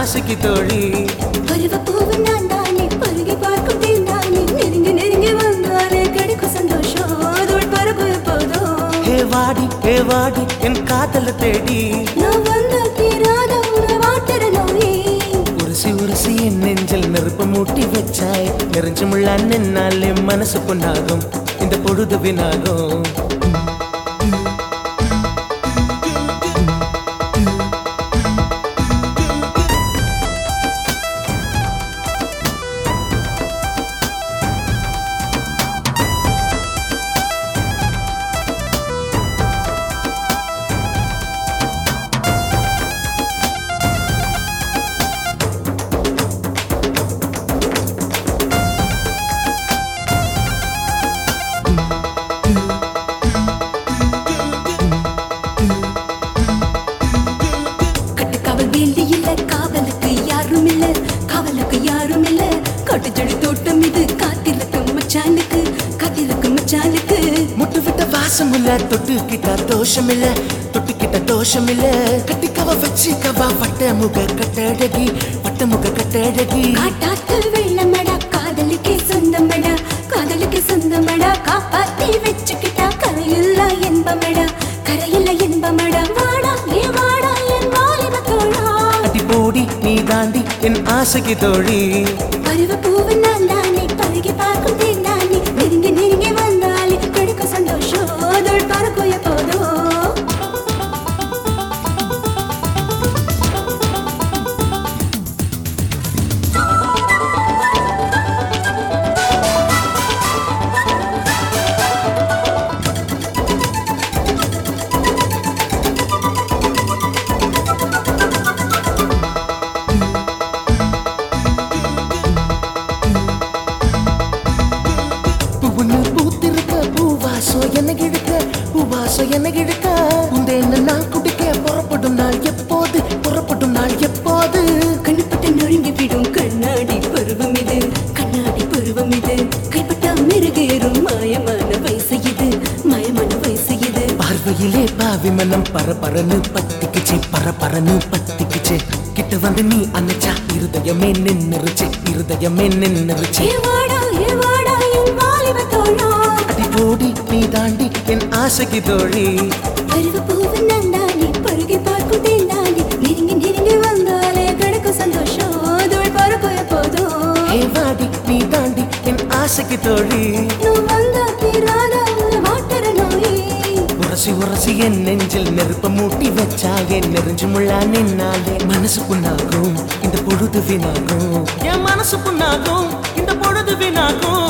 ஆசைக்கு தோழி பருவப்பூவு நான் தானே பருகி பார்க்கும் தேன்தானே நெருங்கி நெருங்கி வந்தாலே கிடைக்கும் சந்தோஷம் அதோள் பரப்பு எப்போதும் ஹே வாடி ஹே வாடி என் காதல தேடி நான் வந்த தீராத ஒரு வாட்டர நோயே உருசி உருசி என் நெஞ்சில் நெருப்பு மூட்டி வச்சாய் நெறிஞ்சு முள்ளா நின்னாலே மனசு பொண்ணாகும் இந்த பொழுது வினாகும் கட்டுக்காவல் வேலி இல்ல காவலுக்கு யாரும் இல்ல காவலுக்கு யாரும் இல்ல காட்டுச்செடி தோட்டம் இது காத்திருக்கும் மச்சானுக்கு காத்திருக்கும் மச்சானுக்கு முட்டு விட்ட வாசம் இல்ல தொட்டு கிட்ட தோஷம் இல்ல தொட்டு கிட்ட தோஷம் இல்ல கட்டிக்கவ வச்சிக்கவா வட்ட முக கட்டழகி வட்ட முக கட்டழகி காட்டாத்து வெள்ளமடா காதலுக்கே சொந்தமடா காதலுக்கு சொந்தமடா காப்பாத்தி வச்சுக்கிட்டா கரையில்ல என்பமடா கரையில்ல என்பமடா வாடா ஏ வாடா என் வாலிப தோழா அடி போடி நீ தாண்டி என் ஆசைக்கு தோழி பருவ பூவு நான் தானே பருகி பார்க்கும் தேந்தானே நெருங்கி நெருங்கி வந்தாலே கிடைக்கும் சந்தோஷம் அதோள் பறக்கும் எப்போதோ பூவுன்னு பூத்திருக்க பூவாசம் என்ன கிழக்க பூவாசம் என்ன கிழக்க உந்தேன்னு நான் குடிக்க புறப்படும் நாள் எப்போது புறப்படும் நாள் எப்போது கண்ணுப்பட்ட நொறுங்கி விடும் கண்ணாடி பருவம் இது கண்ணாடி பருவம் இது கைப்பட்டா மெருகேறும் மாயமான வயசு இது மாயமான வயசு இது பார்வையிலே பாவி மனம் பரபரன்னு பத்திக்குச்சு பரபரன்னு பத்திக்குச்சு கிட்ட வந்து நீ அணைச்சா இருதயமே நின்னுருச்சு இருதயமே நின்னுருச்சு ஏ வாடா ஏ வாடா என் வாலிப தோழா அடி போடி நீ தாண்டி என் ஆசைக்கு தோழி பருவ பூவு நந்தானே பருகி பார்க்கும் தேந்தானே நெருங்கி நெருங்கி வந்தாலே கிடைக்கும் சந்தோஷம் அதோள் பறக்கும் எப்போதும் ஏ வாடி நீ தாண்டி என் ஆசைக்கு தோழி நான் வந்த தீராத ஒரு வாட்டர நோயே உரசி உரசி என் நெஞ்சில் நெருப்ப மூட்டி வச்சா என் நெறிஞ்சு முள்ளா நின்னாலே மனசு புண்ணாகும் இந்த பொழுது வீணாகும் என் மனசு புண்ணாகும் இந்த பொழுது வீணாகும்